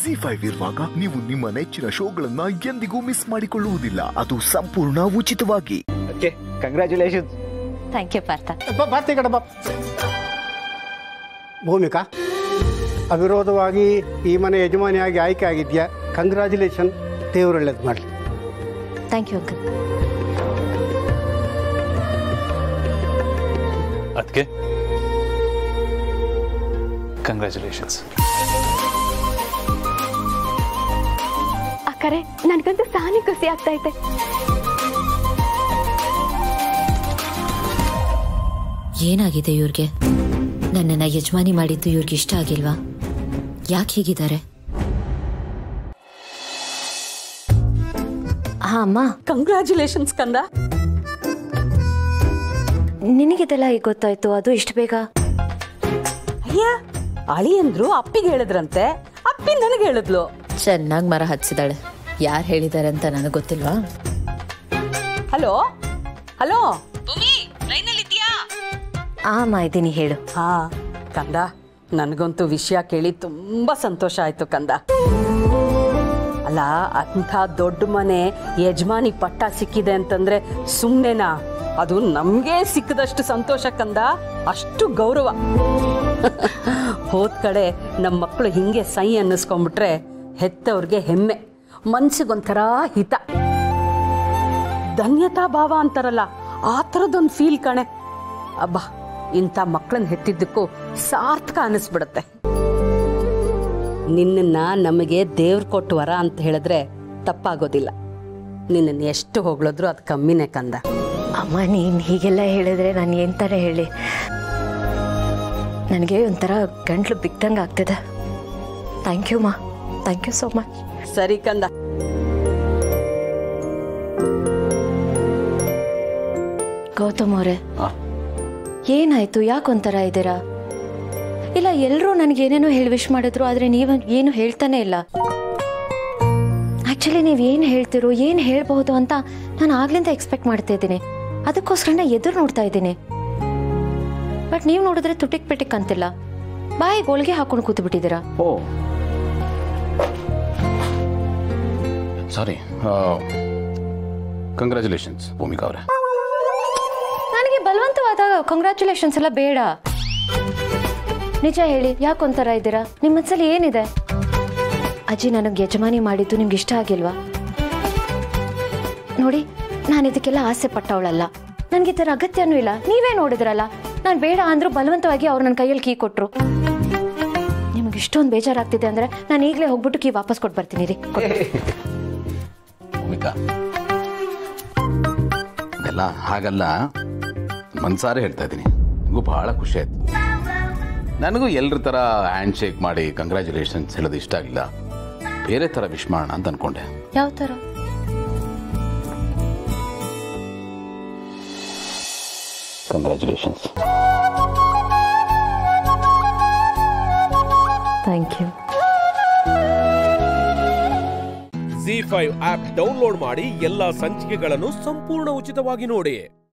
G five ಇರುವಾಗ ನೀವು ನಿಮ್ಮ ನೆಚ್ಚಿನ ಶೋಗಳನ್ನ ಎಂದಿಗೂ ಮಿಸ್ ಮಾಡಿಕೊಳ್ಳುವುದಿಲ್ಲ ಅದು ಸಂಪೂರ್ಣ ಉಚಿತವಾಗಿ okay congratulation thank you Partha ಬಾತಿ ಕಡೆ ಬಾ ಭೂಮಿಕಾ ಅವಿರೋಧವಾಗಿ ಈ ಮನೆ ಯಜಮಾನಿಯಾಗಿ ಆಯ್ಕೆ ಆಗಿದ್ಯಾ ಕಂಗ್ರ್ಯಾಚುಲೇಷನ್ ದೇವರೊಳ್ಳೇದು ಮಾಡಲಿ ಥ್ಯಾಂಕ್ ಯು ಅಂಕಲ್ ಅದಕ್ಕೆ ಕಂಗ್ರ್ಯಾಚುಲೇಷನ್ಸ್ ಅಕ್ಕರೆ ನನಗಂತೂ ಸಾನಿ ಖುಷಿ ಆಗ್ತಾ ಐತೆ ಏನಾಗಿದೆ ಇವ್ರಿಗೆ ನನ್ನನ್ನ ಯಜಮಾನಿ ಮಾಡಿದ್ದು ಇವ್ರಿಗೆ ಇಷ್ಟ ಆಗಿಲ್ವಾ ಯಾಕೆ ಹೀಗಿದ್ದಾರೆ ಹಾ ಅಮ್ಮ ಕಂಗ್ರ್ಯಾಚುಲೇಷನ್ಸ್ ಕಂದ ನಿನಗಿದೆಲ್ಲ ಈಗ ಗೊತ್ತಾಯ್ತು ಅದು ಇಷ್ಟು ಬೇಗ ಅಯ್ಯ ಅಳಿಯಂದ್ರು ಅಪ್ಪಿಗೆ ಹೇಳಿದ್ರಂತೆ ಅಪ್ಪಿ ನನಗೆ ಹೇಳಿದ್ಲು ಚೆನ್ನಾಗಿ ಮರ ಹಚ್ಚಿದಾಳೆ ಯಾರು ಹೇಳಿದ್ದಾರೆ ಅಂತ ನನಗೆ ಗೊತ್ತಿಲ್ವಾ ಹಲೋ ಹಲೋ ಆ ಅಮ್ಮ ಇದ್ದೀನಿ ಹೇಳು ಹಾ ಕಂದ ನನಗಂತೂ ವಿಷಯ ಕೇಳಿ ತುಂಬಾ ಸಂತೋಷ ಆಯ್ತು ಕಂದ ಅಲ್ಲ ಅಂಥ ದೊಡ್ಡ ಮನೆ ಯಜಮಾನಿ ಪಟ್ಟ ಸಿಕ್ಕಿದೆ ಅಂತಂದ್ರೆ ಸುಮ್ಮನೆನಾ ಅದು ನಮ್ಗೆ ಸಿಕ್ಕದಷ್ಟು ಸಂತೋಷ ಕಂದ ಅಷ್ಟು ಗೌರವ ಹೋದ್ ಕಡೆ ನಮ್ಮ ಮಕ್ಕಳು ಹಿಂಗೆ ಸೈ ಅನ್ನಿಸ್ಕೊಂಡ್ಬಿಟ್ರೆ ಹೆತ್ತವ್ರಿಗೆ ಹೆಮ್ಮೆ ಮನ್ಸಿಗೊಂಥರ ಹಿತ ಧನ್ಯತಾ ಭಾವ ಅಂತಾರಲ್ಲ ಆ ಥರದೊಂದು ಫೀಲ್ ಕಣೆ ಅಬ್ಬಾ ಇಂಥ ಮಕ್ಕಳನ್ನ ಹೆತ್ತಿದ್ದಕ್ಕೂ ಸಾರ್ಥಕ ಅನಿಸ್ಬಿಡುತ್ತೆ ನಿನ್ನನ್ನ ನಮಗೆ ದೇವ್ರು ಕೊಟ್ಟು ವರ ಅಂತ ಹೇಳಿದ್ರೆ ತಪ್ಪಾಗೋದಿಲ್ಲ ನಿನ್ನನ್ನು ಎಷ್ಟು ಹೊಗಳಿದ್ರು ಅದು ಕಮ್ಮಿನೇ ಕಂದ ಅಮ್ಮ ನೀನು ಹೀಗೆಲ್ಲ ಹೇಳಿದ್ರೆ ನಾನು ಎಂತಾನೆ ಹೇಳಿ ನನಗೆ ಒಂಥರ ಗಂಟ್ಲು ಬಿಗ್ದಂಗೆ ಆಗ್ತಿದೆ ಥ್ಯಾಂಕ್ ಯು ಮಾ ಥ್ಯಾಂಕ್ ಯು ಸೋ ಮಚ್ ಸರಿ ಕಂದ ಗೌತಮ್ ಅವರೇ ಏನಾಯ್ತು ಯಾಕೊಂಥರ ಇದ್ದೀರಾ ಇಲ್ಲ ಎಲ್ಲರೂ ನನಗೆ ಏನೇನೋ ಹೇಳಿ ವಿಶ್ ಮಾಡಿದ್ರು ಆದರೆ ನೀವು ಏನು ಹೇಳ್ತಾನೆ ಇಲ್ಲ ಆ್ಯಕ್ಚುಲಿ ನೀವು ಏನು ಹೇಳ್ತಿರೋ ಏನು ಹೇಳ್ಬಹುದು ಅಂತ ನಾನು ಆಗ್ಲಿಂದ ಎಕ್ಸ್ಪೆಕ್ಟ್ ಮಾಡ್ತಾ ಇದ್ದೀನಿ ಅದಕ್ಕೋಸ್ಕರ ನಾ ಎದುರು ನೋಡ್ತಾ ಇದ್ದೀನಿ ಬಟ್ ನೀವು ನೋಡಿದ್ರೆ ತುಟಿಕ್ ಪಿಟಿಕ್ ಅಂತಿಲ್ಲ ಬಾಯಿಗೆ ಹೋಳಿಗೆ ಹಾಕೊಂಡು ಕೂತು ಬಿಟ್ಟಿದ್ದೀರಾ ಓ ಸಾರಿ ಕಂಗ್ರ್ಯಾಚುಲೇಷನ್ಸ್ ಭೂಮಿಕಾ ಅವರೇ ನನಗೆ ಬಲವಂತವಾದ ಕಂಗ್ರ್ಯಾಚುಲೇಷನ್ಸ್ ಎಲ್ಲ ಬೇಡ ನಿಜ ಹೇಳಿ ಯಾಕೊಂಥರ ಇದ್ದೀರಾ ನಿಮ್ಮ ಮನಸ್ಸಲ್ಲಿ ಏನಿದೆ ಅಜ್ಜಿ ನನಗೆ ಯಜಮಾನಿ ಮಾಡಿದ್ದು ನಿಮ್ಗೆ ಇಷ್ಟ ಆಗಿಲ್ವಾ ನೋಡಿ ನಾನು ಇದಕ್ಕೆಲ್ಲ ಆಸೆ ಪಟ್ಟವಳಲ್ಲ ನನಗೆ ಇದರ ಅಗತ್ಯನೂ ಇಲ್ಲ ನೀವೇ ನೋಡಿದ್ರಲ್ಲ ನಾನು ಬೇಡ ಅಂದ್ರೂ ಬಲವಂತವಾಗಿ ಅವ್ರು ನನ್ನ ಕೈಯಲ್ಲಿ ಕೀ ಕೊಟ್ರು ನಿಮ್ಗೆ ಇಷ್ಟೊಂದು ಬೇಜಾರಾಗ್ತಿದೆ ಅಂದ್ರೆ ನಾನು ಈಗಲೇ ಹೋಗ್ಬಿಟ್ಟು ಕೀ ವಾಪಸ್ ಕೊಟ್ಟು ಬರ್ತೀನಿ ರೀ ಭೂಮಿಕಾ ಅದೆಲ್ಲ ಹಾಗಲ್ಲ ಮನ್ಸಾರೆ ಹೇಳ್ತಾ ಇದ್ದೀನಿ ನನಗೂ ಬಹಳ ಖುಷಿ ಆಯ್ತು ನನಗೂ ಎಲ್ಲರ ಥರ ಹ್ಯಾಂಡ್ ಶೇಕ್ ಮಾಡಿ ಕಂಗ್ರ್ಯಾಚುಲೇಷನ್ಸ್ ಹೇಳೋದು ಇಷ್ಟ ಆಗಿಲ್ಲ ಬೇರೆ ಥರ ವಿಶ್ ಮಾಡೋಣ ಅಂತ ಅನ್ಕೊಂಡೆ ಯಾವ ಥರ congratulations thank you Zee five app download ಮಾಡಿ ಎಲ್ಲಾ ಸಂಚಿಕೆಗಳನ್ನು ಸಂಪೂರ್ಣ ಉಚಿತವಾಗಿ ನೋಡಿ